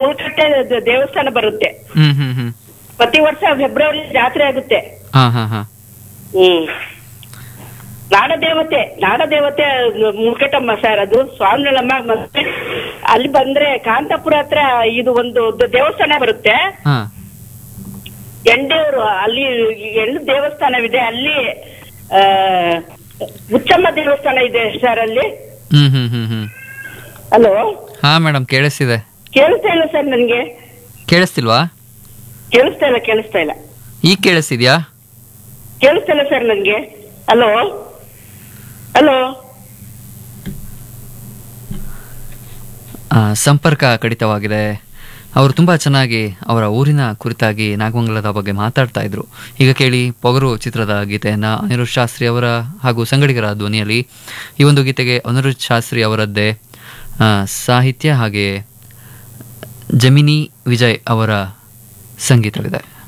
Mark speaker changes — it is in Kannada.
Speaker 1: ಮೂಳ್ಕಟ್ಟೆ ದ- ದೇವಸ್ಥಾನ ಬರುತ್ತೆ
Speaker 2: ಹ್ಮ್ ಹ್ಮ್ ಹ್ಮ್
Speaker 1: ಪ್ರತಿ ವರ್ಷ ಫೆಬ್ರವರಿ ಜಾತ್ರೆ ಆಗುತ್ತೆ
Speaker 2: ಹಾ ಹಾ ಹಾ
Speaker 1: ಹ್ಮ್ ನಾಡ ದೇವತೆ ನಾಡ ದೇವತೆ ಮುಳ್ಕಟ್ಟಮ್ಮ ಸರ್ ಅದು ಸ್ವಾಮಿನಳಮ್ಮ ಮತ್ತೆ ಅಲ್ಲಿ ಬಂದ್ರೆ ಕಾಂತಾಪುರ ಹತ್ರ ಇದು ಒಂದು ದ- ದೇವಸ್ಥಾನ ಬರುತ್ತೆ
Speaker 2: ಹಾ
Speaker 1: ಎಂಡೇವರು ಅಲ್ಲಿ ಎಣ್ಣು ದೇವಸ್ಥಾನವಿದೆ ಅಲ್ಲಿ ಆ ಹುಚ್ಚಮ್ಮ ದೇವಸ್ಥಾನ ಇದೆ ಸರ್ ಅಲ್ಲಿ
Speaker 2: ಹ್ಮ್ ಹ್ಮ್ ಹ್ಮ್ ಹ್ಮ್
Speaker 1: ಹಲೋ
Speaker 2: ಹಾ ಮೇಡಮ್ ಕೇಳಿಸ್ತಿದೆ
Speaker 1: ಕೇಳಿಸ್ತಾ ಇಲ್ಲ ಸರ್ ನನ್ಗೆ
Speaker 2: ಕೇಳಿಸ್ತಿಲ್ವಾ
Speaker 1: ಕೇಳಿಸ್ತಾ ಇಲ್ಲ ಕೇಳಿಸ್ತಾ ಇಲ್ಲ
Speaker 2: ಈಗ ಕೇಳಿಸ್ತಿದ್ಯಾ
Speaker 1: ಕೇಳಿಸ್ತಾ ಇಲ್ಲ ಸರ್ ನನ್ಗೆ ಹಲೋ ಹಲೋ
Speaker 2: ಆ, ಸಂಪರ್ಕ ಕಡಿತವಾಗಿದೆ ಅವರು ತುಂಬ ಚೆನ್ನಾಗಿ ಅವರ ಊರಿನ ಕುರಿತಾಗಿ ನಾಗಮಂಗಲದ ಬಗ್ಗೆ ಮಾತಾಡ್ತಾ ಇದ್ರು ಈಗ ಕೇಳಿ ಪೊಗರು ಚಿತ್ರದ ಗೀತೆಯನ್ನು ಅನಿರುದ್ಧ ಶಾಸ್ತ್ರಿ ಅವರ ಹಾಗೂ ಸಂಗಡಿಗರ ಧ್ವನಿಯಲ್ಲಿ ಈ ಒಂದು ಗೀತೆಗೆ ಅನಿರುದ್ಧ ಶಾಸ್ತ್ರಿ ಅವರದ್ದೇ ಆ, ಸಾಹಿತ್ಯ ಹಾಗೆ ಜಮಿನಿ ವಿಜಯ್ ಅವರ ಸಂಗೀತವಿದೆ